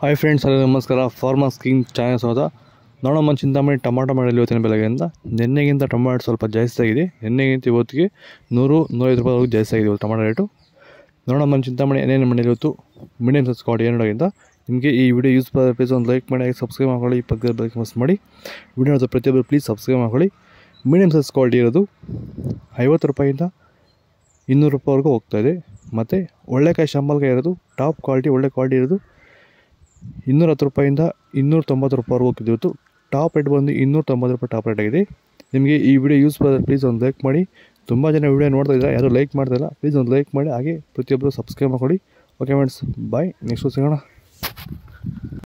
hi friends hello ನಮಸ್ಕಾರ farmers king channel ಸ್ವಾಗತ ನೋಡಮ್ಮ ಚಿಂತಾಮಣಿ ಟೊಮಾಟೊ ಮಾಡಲಿ ಇವತ್ತಿನ ಬೆಳಗ್ಗೆಯಿಂದ ನಿನ್ನೆಗಿಂತ ಟೊಮಾಟೊ ಸ್ವಲ್ಪ ಜಾಸ್ತಿ ಆಗಿದೆ ನಿನ್ನೆಗಿಂತ ಇವತ್ತಿಗೆ ನೂರು ನೂರೈವತ್ತು ರೂಪಾಯಿವರೆಗೂ ಜಾಸ್ತಿ ಆಗಿದೆ ಇವತ್ತು ಟೊಮಾಟೊ ರೇಟು ನೋಡಮ್ಮ ಚಿಂತಾಮಣಿ ಏನೇನು ಮನೇಲಿ ಇವತ್ತು ಮೀಡಿಯಮ್ ಸೈಜ್ ಕ್ವಾಲಿಟಿ ಏನೋಗಿಂತ ನಿಮಗೆ ಈ ವಿಡಿಯೋ ಯೂಸ್ ಪ್ಲೀಸ್ ಒಂದು ಲೈಕ್ ಮಾಡಿ ಸಬ್ಸ್ಕ್ರೈಬ್ ಮಾಡ್ಕೊಳ್ಳಿ ಈ ಪಕ್ಕದ ಬೆಲ್ ಮಸ್ ಮಾಡಿ ವಿಡಿಯೋ ನೋಡೋದು ಪ್ರತಿಯೊಬ್ಬರು ಪ್ಲೀಸ್ ಸಬ್ಸ್ಕ್ರೈಬ್ ಮಾಡ್ಕೊಳ್ಳಿ ಮೀಡಿಯಮ್ ಸೈಜ್ ಕ್ವಾಲಿಟಿ ಇರೋದು ಐವತ್ತು ರೂಪಾಯಿಂದ ಇನ್ನೂರು ರೂಪಾಯಿವರೆಗೂ ಹೋಗ್ತಾಯಿದೆ ಮತ್ತು ಒಳ್ಳೆಕಾಯಿ ಶಂಬಲ್ಕಾಯಿ ಇರೋದು ಟಾಪ್ ಕ್ವಾಲಿಟಿ ಒಳ್ಳೆ ಕ್ವಾಲಿಟಿ ಇರೋದು ಇನ್ನೂರ ಹತ್ತು ರೂಪಾಯಿಂದ ಇನ್ನೂರ ತೊಂಬತ್ತು ರೂಪಾಯಿವರೆಗೂ ಹೋಗ್ತಿದೆ ಇವತ್ತು ಟಾಪ್ ರೇಟ್ ಬಂದು ಇನ್ನೂರ ತೊಂಬತ್ತು ರೂಪಾಯಿ ಟಾಪ್ ರೇಟ್ ಆಗಿದೆ ನಿಮಗೆ ಈ ವಿಡಿಯೋ ಯೂಸ್ ಮಾಡಿದ್ರೆ ಪ್ಲೀಸ್ ಒಂದು ಲೈಕ್ ಮಾಡಿ ತುಂಬ ಜನ ವಿಡಿಯೋ ನೋಡ್ತಾ ಇದ್ದಾರೆ ಯಾರು ಲೈಕ್ ಮಾಡ್ತಾಯಿಲ್ಲ ಪ್ಲೀಸ್ ಒಂದು ಲೈಕ್ ಮಾಡಿ ಹಾಗೆ ಪ್ರತಿಯೊಬ್ಬರು ಸಬ್ಸ್ಕ್ರೈಬ್ ಮಾಡ್ಕೊಳ್ಳಿ ಓಕೆ ಫ್ರೆಂಡ್ಸ್ ಬಾಯ್ ನೆಕ್ಸ್ಟ್ ಸಿಗೋಣ